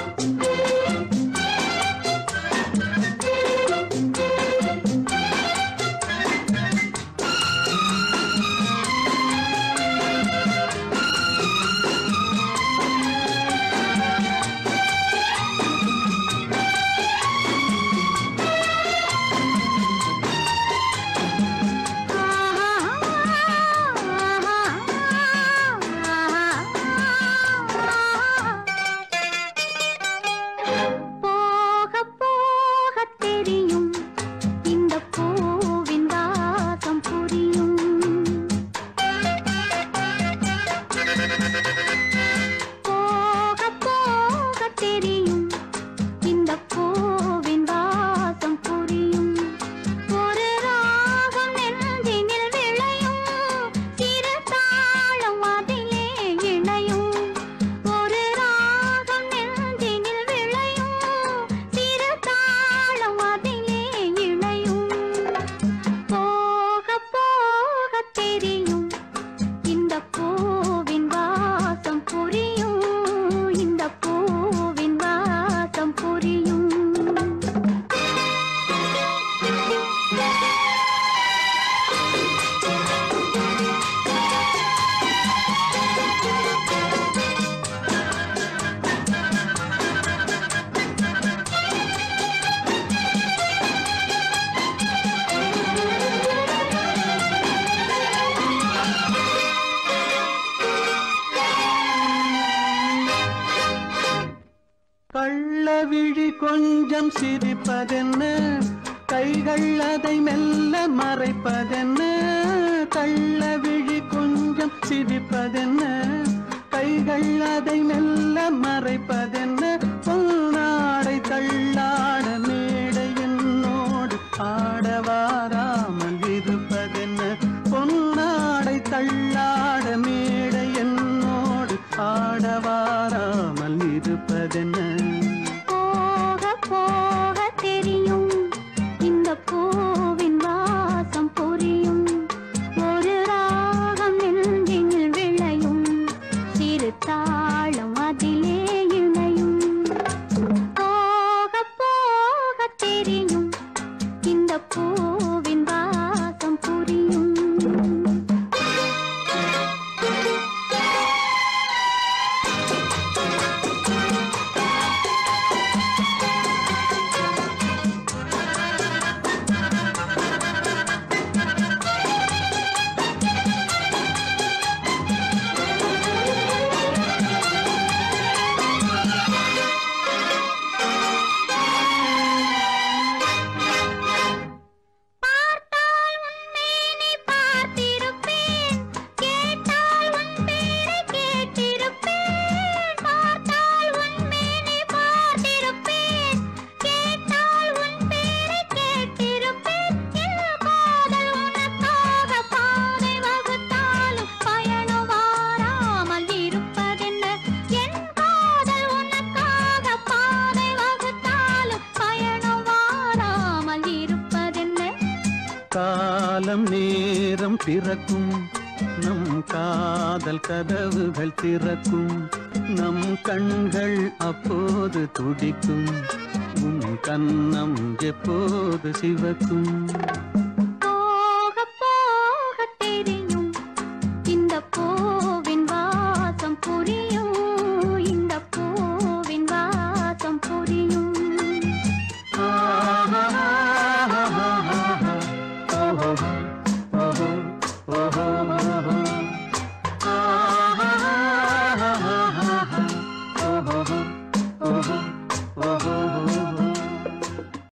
போக போக தெரியும் இந்த பூவின் வாசம் புரியும் போக போக தெரியும் இந்த பூவின் வாசம் புரியும் ஒரு ராகம் நெஞ்சினில் விளையும் சிறு தாளம் அதிலே இணையும் ஒரு ராகம் நெஞ்சினில் விளையும் சிறு தாளம் அதிலே இணையும் போக போக தெரியும் இந்த பூவின் வாசம் புரியும் இந்த பூவின் வாசம் புரியும் கள்ளவிழி கொஞ்சம் சிரிப்பதென்ன கைகள் அதை மெல்ல மறைப்பதென்ன கள்ளவிழி கொஞ்சம் சிரிப்பதென்ன கைகள் அதை மெல்ல மறைப்பதென்ன பொன்னாடை தள்ளாட மேடை என்னோடு ஆடவாராமல் இருப்பதென்ன பொன்னாடை தள்ளாட மேடை என்னோடு ஆடவாராமல் இருப்பதென்ன போக போக தெரியும் இந்த பூவின் வாசம் புரியும் ஒரு ராகம் நெஞ்சினில் விளையும் சிறு தாளம் அதிலே இணையும் போக போக தெரியும் இந்த பூவின் வாசம் புரியும் பார்த்தால் உன்மேனி பார்த்திருப்பேன் கேட்டால் உன் பேரை கேட்டிருப்பேன் பார்த்தால் உன்மேனி பார்த்திருப்பேன் கேட்டால் உன் பேரை கேட்டிருப்பேன் என் காதல் உனக்காக பாதை வகுத்தாலும் பயணம் வாராமல் இருப்பதென்ன என் காதல் உனக்காக பாதை வகுத்தாலும் பயணம் வாராமல் இருப்பதென்ன காலம் நேரம் பிறக்கும் நம் காதல் கதவுகள் திறக்கும் நம் கண்கள் அப்போது துடிக்கும் உன் கன்னம் எப்போது சிவக்கும்